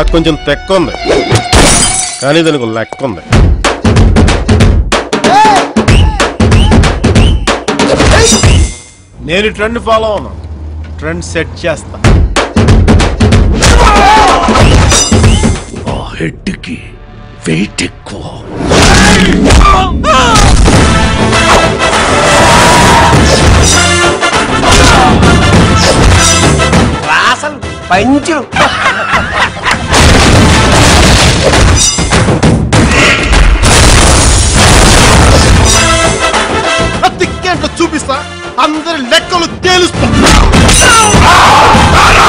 నాకు కొంచెం తెక్క ఉంది కానీ దానికి ఒక లెక్క ఉంది నేను ట్రెండ్ ఫాలో అవును ట్రెండ్ సెట్ చేస్తా ఆ హెడ్కి వెయిట్ ఎక్కువ అసలు పంచు ఆ దిక్కేంటో చూపిస్తా అందరి లెక్కలు తేలుస్తా